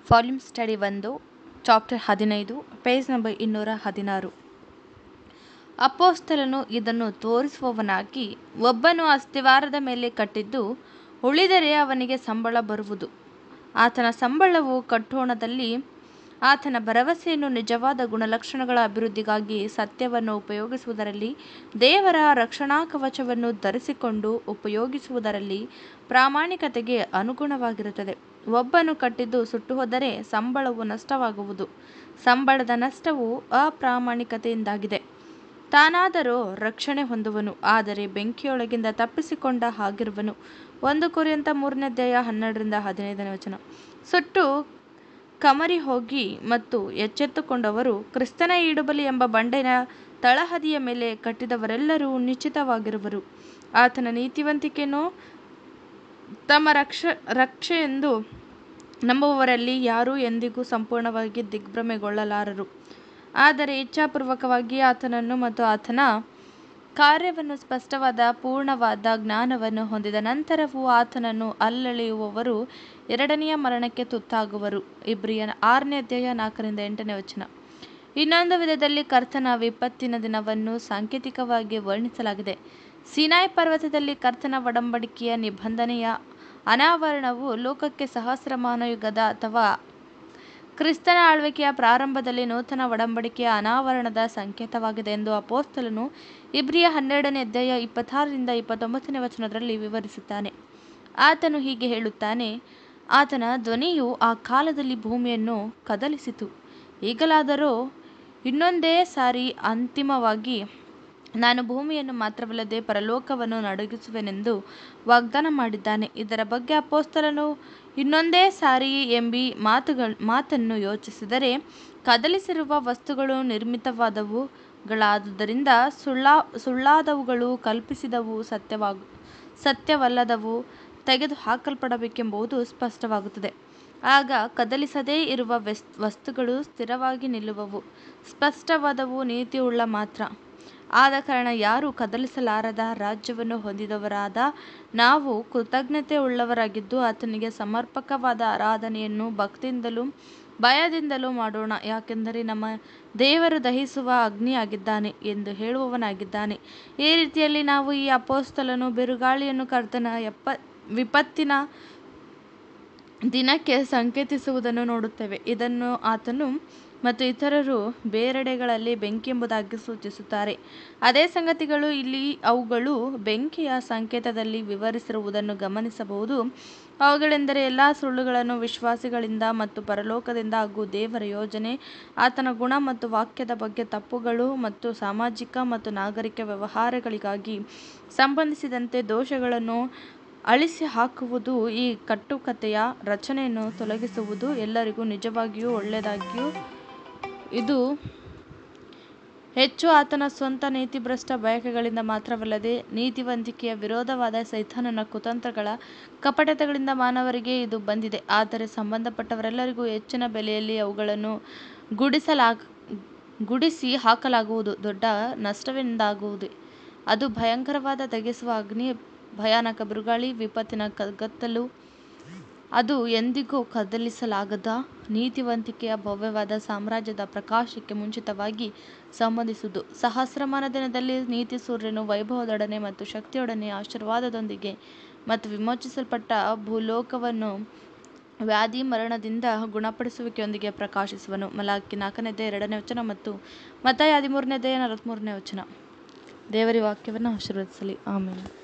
volume study ಒಂದು chapter ಹದಿನೈದು page number ಇನ್ನೂರ ಹದಿನಾರು ಅಪೋಸ್ತಲನು ಇದನ್ನು ತೋರಿಸುವವನಾಗಿ ಒಬ್ಬನು ಅಸ್ತಿವಾರದ ಮೇಲೆ ಕಟ್ಟಿದ್ದು ಉಳಿದರೆ ಅವನಿಗೆ ಸಂಬಳ ಬರುವುದು ಆತನ ಸಂಬಳವು ಕಟ್ಟೋಣದಲ್ಲಿ ಆತನ ಭರವಸೆಯನ್ನು ನಿಜವಾದ ಗುಣಲಕ್ಷಣಗಳ ಅಭಿವೃದ್ಧಿಗಾಗಿ ಸತ್ಯವನ್ನು ಉಪಯೋಗಿಸುವುದರಲ್ಲಿ ದೇವರ ರಕ್ಷಣಾ ಕವಚವನ್ನು ಧರಿಸಿಕೊಂಡು ಉಪಯೋಗಿಸುವುದರಲ್ಲಿ ಪ್ರಾಮಾಣಿಕತೆಗೆ ಅನುಗುಣವಾಗಿರುತ್ತದೆ ಒಬ್ಬನು ಕಟ್ಟಿದ್ದು ಸುಟ್ಟುಹೋದರೆ ಸಂಬಳವು ನಷ್ಟವಾಗುವುದು ಸಂಬಳದ ನಷ್ಟವು ಅಪ್ರಾಮಾಣಿಕತೆಯಿಂದಾಗಿದೆ ತಾನಾದರೋ ರಕ್ಷಣೆ ಹೊಂದುವನು ಆದರೆ ಬೆಂಕಿಯೊಳಗಿಂದ ತಪ್ಪಿಸಿಕೊಂಡ ಹಾಗಿರುವನು ಒಂದು ಕುರಿಯಂತ ಮೂರನೇ ಅಧ್ಯಾಯ ಹನ್ನೆರಡರಿಂದ ಹದಿನೈದನೇ ವಚನ ಸುಟ್ಟು ಕಮರಿ ಹೋಗಿ ಮತ್ತು ಎಚ್ಚೆತ್ತುಕೊಂಡವರು ಕ್ರಿಸ್ತನ ಈಡುಬಲಿ ಎಂಬ ಬಂಡೆನ ತಳಹದಿಯ ಮೇಲೆ ಕಟ್ಟಿದವರೆಲ್ಲರೂ ನಿಶ್ಚಿತವಾಗಿರುವರು ಆತನ ನೀತಿವಂತಿಕೆಯನ್ನು ತಮ್ಮ ರಕ್ಷ ರಕ್ಷೆಯೆಂದು ನಂಬುವವರಲ್ಲಿ ಯಾರೂ ಎಂದಿಗೂ ಸಂಪೂರ್ಣವಾಗಿ ದಿಗ್ಭ್ರಮೆಗೊಳ್ಳಲಾರರು ಆದರೆ ಇಚ್ಛಾಪೂರ್ವಕವಾಗಿ ಆತನನ್ನು ಮತ್ತು ಆತನ ಕಾರ್ಯವನ್ನು ಸ್ಪಷ್ಟವಾದ ಪೂರ್ಣವಾದ ಜ್ಞಾನವನ್ನು ಹೊಂದಿದ ನಂತರವೂ ಆತನನ್ನು ಅಲ್ಲಳೆಯುವವರು ಎರಡನೆಯ ಮರಣಕ್ಕೆ ತುತ್ತಾಗುವರು ಇಬ್ರಿಯನ ಆರನೇ ಅಧ್ಯಾಯ ನಾಲ್ಕರಿಂದ ಎಂಟನೇ ವಚನ ಇನ್ನೊಂದು ವಿಧದಲ್ಲಿ ಕರ್ತನ ವಿಪತ್ತಿನ ದಿನವನ್ನು ಸಾಂಕೇತಿಕವಾಗಿ ವರ್ಣಿಸಲಾಗಿದೆ ಸಿನಾಯ್ ಪರ್ವತದಲ್ಲಿ ಕರ್ತನ ಒಡಂಬಡಿಕೆಯ ನಿಬಂಧನೆಯ ಅನಾವರಣವು ಲೋಕಕ್ಕೆ ಸಹಸ್ರಮಾನ ಯುಗದ ಅಥವಾ ಕ್ರಿಸ್ತನ ಆಳ್ವಿಕೆಯ ಪ್ರಾರಂಭದಲ್ಲಿ ನೂತನ ಒಡಂಬಡಿಕೆಯ ಅನಾವರಣದ ಸಂಕೇತವಾಗಿದೆ ಎಂದು ಅಪೋಸ್ತಲನು ಇಬ್ರಿಯ ಹನ್ನೆರಡನೇ ಅಧ್ಯಾಯ ಇಪ್ಪತ್ತಾರರಿಂದ ಇಪ್ಪತ್ತೊಂಬತ್ತನೇ ವಚನದಲ್ಲಿ ವಿವರಿಸುತ್ತಾನೆ ಆತನು ಹೀಗೆ ಹೇಳುತ್ತಾನೆ ಆತನ ಧ್ವನಿಯು ಆ ಕಾಲದಲ್ಲಿ ಭೂಮಿಯನ್ನು ಕದಲಿಸಿತು ಈಗಲಾದರೂ ಇನ್ನೊಂದೇ ಸಾರಿ ಅಂತಿಮವಾಗಿ ನಾನು ಭೂಮಿಯನ್ನು ಮಾತ್ರವಲ್ಲದೆ ಪರಲೋಕವನ್ನು ನಡುಗಿಸುವೆನೆಂದು ವಾಗ್ದಾನ ಮಾಡಿದ್ದಾನೆ ಇದರ ಬಗ್ಗೆ ಅಪೋಸ್ತಲನು ಇನ್ನೊಂದೇ ಸಾರಿ ಎಂಬಿ ಮಾತುಗಳು ಮಾತನ್ನು ಯೋಚಿಸಿದರೆ ಕದಲಿಸಿರುವ ವಸ್ತುಗಳು ನಿರ್ಮಿತವಾದವುಗಳಾದುದರಿಂದ ಸುಳ್ಳಾ ಸುಳ್ಳಾದವುಗಳು ಕಲ್ಪಿಸಿದವು ಸತ್ಯವಾಗು ಸತ್ಯವಲ್ಲದವು ತೆಗೆದು ಹಾಕಲ್ಪಡಬೇಕೆಂಬುದು ಸ್ಪಷ್ಟವಾಗುತ್ತದೆ ಆಗ ಕದಲಿಸದೇ ಇರುವ ವೆಸ್ ವಸ್ತುಗಳು ಸ್ಥಿರವಾಗಿ ನಿಲ್ಲುವವು ಸ್ಪಷ್ಟವಾದವು ನೀತಿಯುಳ್ಳ ಮಾತ್ರ ಆದ ಕಾರಣ ಯಾರು ಕದಲಿಸಲಾರದ ರಾಜ್ಯವನ್ನು ಹೊಂದಿದವರಾದ ನಾವು ಕೃತಜ್ಞತೆ ಉಳ್ಳವರಾಗಿದ್ದು ಆತನಿಗೆ ಸಮರ್ಪಕವಾದ ಆರಾಧನೆಯನ್ನು ಭಕ್ತಿಯಿಂದಲೂ ಭಯದಿಂದಲೂ ಮಾಡೋಣ ಯಾಕೆಂದರೆ ನಮ್ಮ ದೇವರು ದಹಿಸುವ ಅಗ್ನಿಯಾಗಿದ್ದಾನೆ ಎಂದು ಹೇಳುವವನಾಗಿದ್ದಾನೆ ಈ ರೀತಿಯಲ್ಲಿ ನಾವು ಈ ಅಪೋಸ್ತಲನು ಬಿರುಗಾಳಿಯನ್ನು ಕರ್ತನ ಎಪ್ಪ ವಿಪತ್ತಿನ ದಿನಕ್ಕೆ ಸಂಕೇತಿಸುವುದನ್ನು ನೋಡುತ್ತೇವೆ ಇದನ್ನು ಆತನು ಮತ್ತು ಇತರರು ಬೇರೆಡೆಗಳಲ್ಲಿ ಬೆಂಕಿ ಎಂಬುದಾಗಿ ಸೂಚಿಸುತ್ತಾರೆ ಅದೇ ಸಂಗತಿಗಳು ಇಲ್ಲಿ ಅವುಗಳು ಬೆಂಕಿಯ ಸಂಕೇತದಲ್ಲಿ ವಿವರಿಸಿರುವುದನ್ನು ಗಮನಿಸಬಹುದು ಅವುಗಳೆಂದರೆ ಎಲ್ಲ ಸುಳ್ಳುಗಳನ್ನು ವಿಶ್ವಾಸಿಗಳಿಂದ ಮತ್ತು ಪರಲೋಕದಿಂದ ಹಾಗೂ ದೇವರ ಯೋಜನೆ ಆತನ ಗುಣ ಮತ್ತು ವಾಕ್ಯದ ಬಗ್ಗೆ ತಪ್ಪುಗಳು ಮತ್ತು ಸಾಮಾಜಿಕ ಮತ್ತು ನಾಗರಿಕ ವ್ಯವಹಾರಗಳಿಗಾಗಿ ಸಂಬಂಧಿಸಿದಂತೆ ದೋಷಗಳನ್ನು ಅಳಿಸಿ ಹಾಕುವುದು ಈ ಕಟ್ಟುಕತೆಯ ರಚನೆಯನ್ನು ತೊಲಗಿಸುವುದು ಎಲ್ಲರಿಗೂ ನಿಜವಾಗಿಯೂ ಒಳ್ಳೆಯದಾಗಿಯೂ ಇದು ಹೆಚ್ಚು ಆತನ ಸ್ವಂತ ನೀತಿಭ್ರಷ್ಟ ಬಯಕೆಗಳಿಂದ ಮಾತ್ರವಲ್ಲದೆ ನೀತಿವಂತಿಕೆಯ ವಿರೋಧವಾದ ಸೈತಾನನ ಕುತಂತ್ರಗಳ ಕಪಟತೆಗಳಿಂದ ಮಾನವರಿಗೆ ಇದು ಬಂದಿದೆ ಆದರೆ ಸಂಬಂಧಪಟ್ಟವರೆಲ್ಲರಿಗೂ ಹೆಚ್ಚಿನ ಬೆಲೆಯಲ್ಲಿ ಅವುಗಳನ್ನು ಗುಡಿಸಲಾಗ ಗುಡಿಸಿ ಹಾಕಲಾಗುವುದು ದೊಡ್ಡ ನಷ್ಟವೆಂದಾಗುವುದು ಅದು ಭಯಂಕರವಾದ ದಗಿಸುವ ಅಗ್ನಿ ಭಯಾನಕ ಬಿರುಗಾಳಿ ವಿಪತ್ತಿನ ಕಗ್ಗತ್ತಲು ಅದು ಎಂದಿಗೂ ಕದಲಿಸಲಾಗದ ನೀತಿವಂತಿಕೆಯ ಭವ್ಯವಾದ ಸಾಮ್ರಾಜ್ಯದ ಪ್ರಕಾಶಕ್ಕೆ ಮುಂಚಿತವಾಗಿ ಸಂಬಂಧಿಸುವುದು ಸಹಸ್ರಮಾನ ದಿನದಲ್ಲಿ ನೀತಿ ಸೂರ್ಯನು ವೈಭವದೊಡನೆ ಮತ್ತು ಶಕ್ತಿಯೊಡನೆ ಆಶೀರ್ವಾದದೊಂದಿಗೆ ಮತ್ತು ವಿಮೋಚಿಸಲ್ಪಟ್ಟ ಭೂಲೋಕವನ್ನು ವ್ಯಾಧಿ ಮರಣದಿಂದ ಗುಣಪಡಿಸುವಿಕೆಯೊಂದಿಗೆ ಪ್ರಕಾಶಿಸುವನು ಮಲಾಕಿ ನಾಲ್ಕನೇದೇ ಎರಡನೇ ವಚನ ಮತ್ತು ಮತ್ತಾಯ ಹದಿಮೂರನೇದೇ ನಲವತ್ತ್ಮೂರನೇ ವಚನ ದೇವರ ವಾಕ್ಯವನ್ನು ಆಶೀರ್ವದಿಸಲಿ ಆಮೇಲೆ